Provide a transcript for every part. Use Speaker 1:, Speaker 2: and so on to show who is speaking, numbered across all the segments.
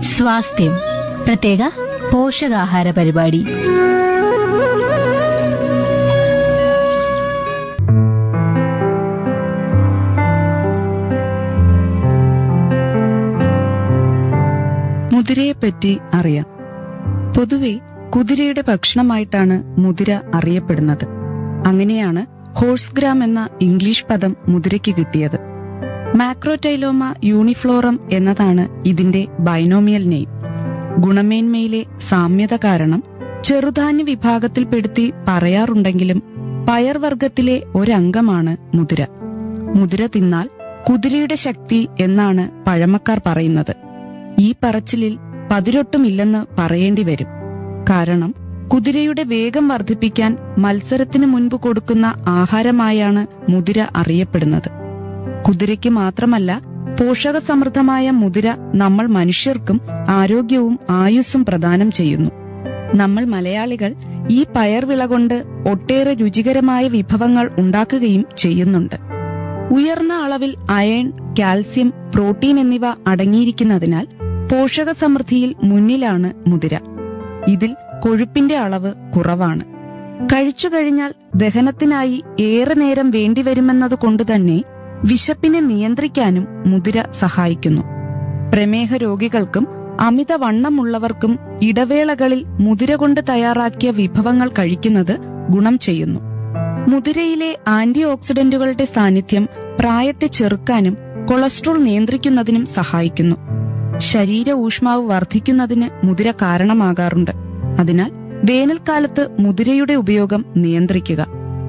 Speaker 1: സ്വാസ്ഥ്യം പ്രത്യേക പോഷകാഹാര പരിപാടി
Speaker 2: മുതിരയെപ്പറ്റി അറിയാം പൊതുവെ കുതിരയുടെ ഭക്ഷണമായിട്ടാണ് മുതിര അറിയപ്പെടുന്നത് അങ്ങനെയാണ് ഹോഴ്സ് ഗ്രാം എന്ന ഇംഗ്ലീഷ് പദം മുതിരയ്ക്ക് കിട്ടിയത് മാക്രോടൈലോമ യൂണിഫ്ലോറം എന്നതാണ് ഇതിന്റെ ബൈനോമിയൽ നെയിം ഗുണമേന്മയിലെ സാമ്യത കാരണം ചെറുധാന്യ വിഭാഗത്തിൽപ്പെടുത്തി പറയാറുണ്ടെങ്കിലും പയർവർഗത്തിലെ ഒരംഗമാണ് മുതിര മുതിര തിന്നാൽ കുതിരയുടെ ശക്തി എന്നാണ് പഴമക്കാർ പറയുന്നത് ഈ പറച്ചിലിൽ പതിരൊട്ടുമില്ലെന്ന് പറയേണ്ടി വരും കാരണം കുതിരയുടെ വേഗം വർദ്ധിപ്പിക്കാൻ മത്സരത്തിന് മുൻപ് കൊടുക്കുന്ന ആഹാരമായാണ് മുതിര അറിയപ്പെടുന്നത് കുതിരയ്ക്ക് മാത്രമല്ല പോഷകസമൃദ്ധമായ മുതിര നമ്മൾ മനുഷ്യർക്കും ആരോഗ്യവും ആയുസ്സും പ്രദാനം ചെയ്യുന്നു നമ്മൾ മലയാളികൾ ഈ പയർവിള കൊണ്ട് ഒട്ടേറെ രുചികരമായ വിഭവങ്ങൾ ഉണ്ടാക്കുകയും ചെയ്യുന്നുണ്ട് ഉയർന്ന അളവിൽ അയൺ കാൽസ്യം പ്രോട്ടീൻ എന്നിവ അടങ്ങിയിരിക്കുന്നതിനാൽ പോഷക സമൃദ്ധിയിൽ മുന്നിലാണ് മുതിര ഇതിൽ കൊഴുപ്പിന്റെ അളവ് കുറവാണ് കഴിച്ചു കഴിഞ്ഞാൽ ദഹനത്തിനായി ഏറെ നേരം വേണ്ടിവരുമെന്നത് കൊണ്ടുതന്നെ വിശപ്പിനെ നിയന്ത്രിക്കാനും മുതിര സഹായിക്കുന്നു പ്രമേഹ രോഗികൾക്കും അമിതവണ്ണമുള്ളവർക്കും ഇടവേളകളിൽ മുതിര കൊണ്ട് തയ്യാറാക്കിയ വിഭവങ്ങൾ കഴിക്കുന്നത് ഗുണം ചെയ്യുന്നു മുതിരയിലെ ആന്റി ഓക്സിഡന്റുകളുടെ സാന്നിധ്യം പ്രായത്തെ ചെറുക്കാനും കൊളസ്ട്രോൾ നിയന്ത്രിക്കുന്നതിനും സഹായിക്കുന്നു ശരീര ഊഷ്മാവ് വർദ്ധിക്കുന്നതിന് മുതിര കാരണമാകാറുണ്ട് അതിനാൽ വേനൽക്കാലത്ത് മുതിരയുടെ ഉപയോഗം നിയന്ത്രിക്കുക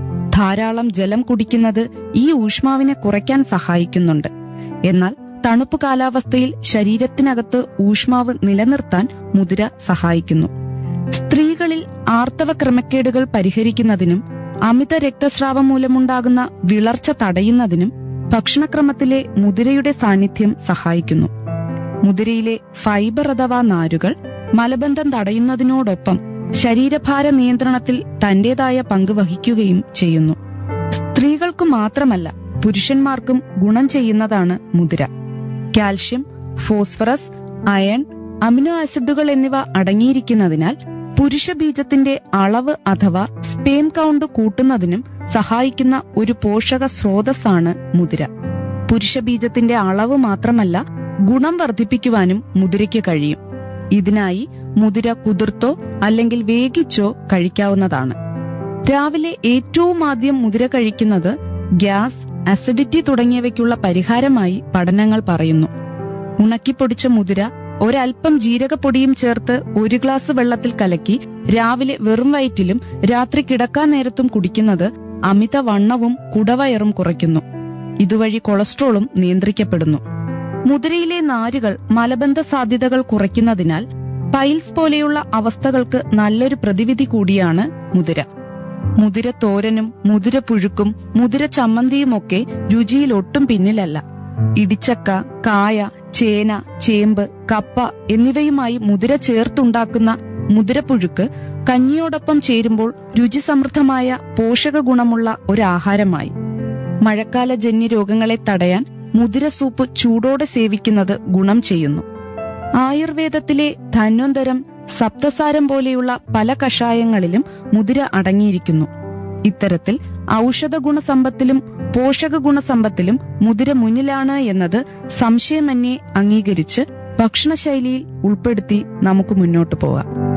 Speaker 2: ധാരാളം ജലം കുടിക്കുന്നത് ഈ ഊഷ്മാവിനെ കുറയ്ക്കാൻ സഹായിക്കുന്നുണ്ട് എന്നാൽ തണുപ്പ് കാലാവസ്ഥയിൽ ശരീരത്തിനകത്ത് ഊഷ്മാവ് നിലനിർത്താൻ മുതിര സഹായിക്കുന്നു സ്ത്രീകളിൽ ആർത്തവ ക്രമക്കേടുകൾ പരിഹരിക്കുന്നതിനും അമിത രക്തസ്രാവം മൂലമുണ്ടാകുന്ന വിളർച്ച തടയുന്നതിനും ഭക്ഷണക്രമത്തിലെ മുതിരയുടെ സാന്നിധ്യം സഹായിക്കുന്നു മുതിരയിലെ ഫൈബർ അഥവാ നാരുകൾ മലബന്ധം തടയുന്നതിനോടൊപ്പം ശരീരഭാര നിയന്ത്രണത്തിൽ തന്റേതായ പങ്ക് വഹിക്കുകയും ചെയ്യുന്നു സ്ത്രീകൾക്കു മാത്രമല്ല പുരുഷന്മാർക്കും ഗുണം ചെയ്യുന്നതാണ് മുതിര കാൽഷ്യം ഫോസ്ഫറസ് അയൺ അമിനോ ആസിഡുകൾ എന്നിവ അടങ്ങിയിരിക്കുന്നതിനാൽ പുരുഷ ബീജത്തിന്റെ അളവ് അഥവാ സ്പേം കൗണ്ട് കൂട്ടുന്നതിനും സഹായിക്കുന്ന ഒരു പോഷക സ്രോതസ്സാണ് മുതിര പുരുഷ ബീജത്തിന്റെ അളവ് മാത്രമല്ല ഗുണം വർദ്ധിപ്പിക്കുവാനും മുതിരയ്ക്ക് കഴിയും ഇതിനായി മുതിര കുതിർത്തോ അല്ലെങ്കിൽ വേഗിച്ചോ കഴിക്കാവുന്നതാണ് രാവിലെ ഏറ്റവും ആദ്യം മുതിര കഴിക്കുന്നത് ഗ്യാസ് അസിഡിറ്റി തുടങ്ങിയവയ്ക്കുള്ള പരിഹാരമായി പഠനങ്ങൾ പറയുന്നു ഉണക്കിപ്പൊടിച്ച മുതിര ഒരൽപ്പം ജീരകപ്പൊടിയും ചേർത്ത് ഒരു ഗ്ലാസ് വെള്ളത്തിൽ കലക്കി രാവിലെ വെറും വയറ്റിലും രാത്രി കിടക്കാൻ നേരത്തും കുടിക്കുന്നത് അമിത വണ്ണവും കുടവയറും കുറയ്ക്കുന്നു ഇതുവഴി കൊളസ്ട്രോളും നിയന്ത്രിക്കപ്പെടുന്നു മുതിരയിലെ നാരുകൾ മലബന്ധ സാധ്യതകൾ കുറയ്ക്കുന്നതിനാൽ പൈൽസ് പോലെയുള്ള അവസ്ഥകൾക്ക് നല്ലൊരു പ്രതിവിധി കൂടിയാണ് മുതിര മുതിര തോരനും മുതിര പുഴുക്കും മുതിര ചമ്മന്തിയുമൊക്കെ രുചിയിൽ ഒട്ടും പിന്നിലല്ല ഇടിച്ചക്ക കായ ചേന ചേമ്പ് കപ്പ എന്നിവയുമായി മുതിര ചേർത്തുണ്ടാക്കുന്ന മുതിരപ്പുഴുക്ക് കഞ്ഞിയോടൊപ്പം ചേരുമ്പോൾ രുചിസമൃദ്ധമായ പോഷക ഗുണമുള്ള ഒരു ആഹാരമായി മഴക്കാല ജന്യ രോഗങ്ങളെ തടയാൻ മുതിര സൂപ്പ് ചൂടോടെ സേവിക്കുന്നത് ഗുണം ചെയ്യുന്നു ആയുർവേദത്തിലെ ധന്വന്തരം സപ്തസാരം പോലെയുള്ള പല കഷായങ്ങളിലും മുതിര അടങ്ങിയിരിക്കുന്നു ഇത്തരത്തിൽ ഔഷധ ഗുണസമ്പത്തിലും പോഷക ഗുണസമ്പത്തിലും മുതിര മുന്നിലാണ് എന്നത് സംശയമന്യേ അംഗീകരിച്ച് ഭക്ഷണശൈലിയിൽ ഉൾപ്പെടുത്തി നമുക്ക് മുന്നോട്ടു പോകാം